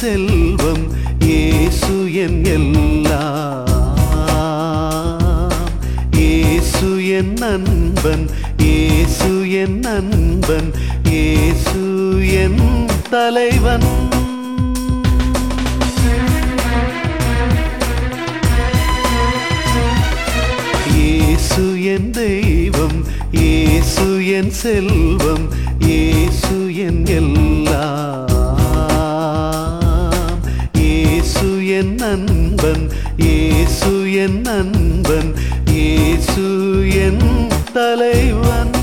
செல்வம் இயேசு என் எல்லாம் இயேசு என் நண்பன் இயேசு என் நண்பன் இயேசு என் தலைவன் இயேசு என் தெய்வம் இயேசு என் செல்வம் இயேசு என் எல்லாம் இயேசு என் நண்பன் இயேசு என் நண்பன் இயேசு என் தலைவன்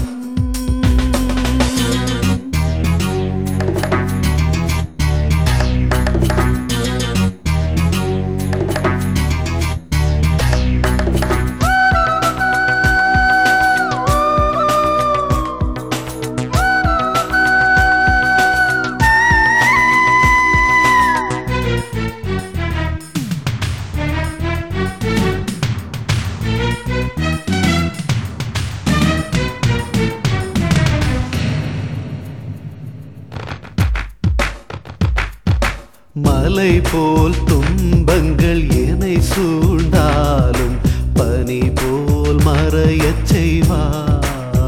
மலை போல் துன்பங்கள் என்னை சூழ்ந்தாலும் பனி போல் மறையச் செய்வார்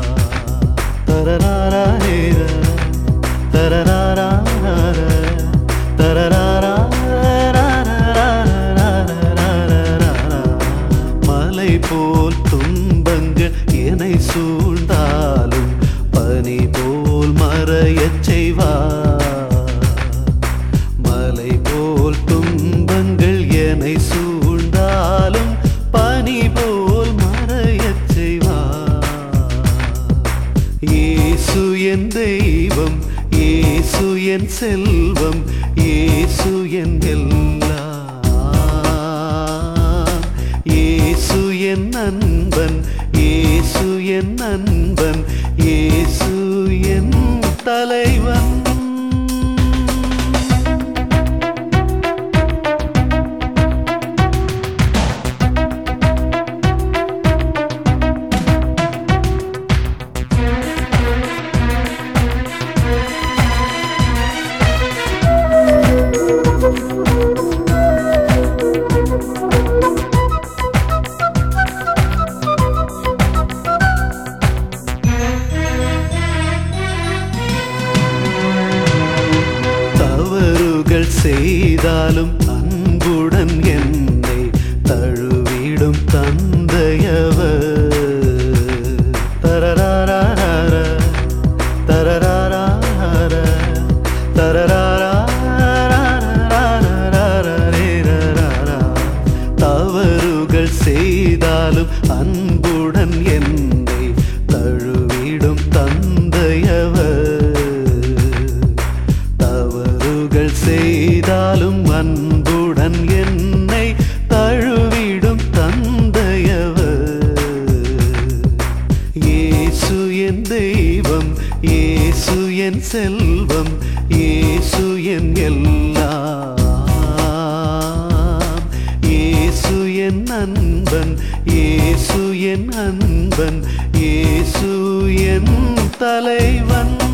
தரராரா ஹேர, தரராரா ரார, தரராரா ராரராரராரராரராரரா. மலை போல் துன்பங்கள் என்னை சூழ்ந்தாலும் பனி போல் மறையச் செய்வார் மலை போல் துன்பங்கள் என்னை சூழ்ந்தாலும் பனி போல் மறையச் செய்வார் இயேசு என் தெய்வம் இயேசு என் செல்வம் இயேசு என் எல்லாம் இயேசு என் நண்பன் இயேசு என் நண்பன் இயேசு என் தலைவன் தவறுகள் செய்தாலும் அன்புடன் என்னை தழுவிடும் தந்தையவர் தரராரார, தரராரார, தரராராரராரராரரேரராரா. தவறுகள் செய்தாலும் அன்புடன் என்னை தழுவிடும் தந்தையவர் தவறுகள் செய்தாலும் அன்புடன் என்னை தழுவிடும் தந்தையவர் இயேசு என் தெய்வம் இயேசு என் செல்வம் இயேசு என் எல்லாம் இயேசு என் நண்பன் இயேசு என் அன்பன் இயேசு என் தலைவன்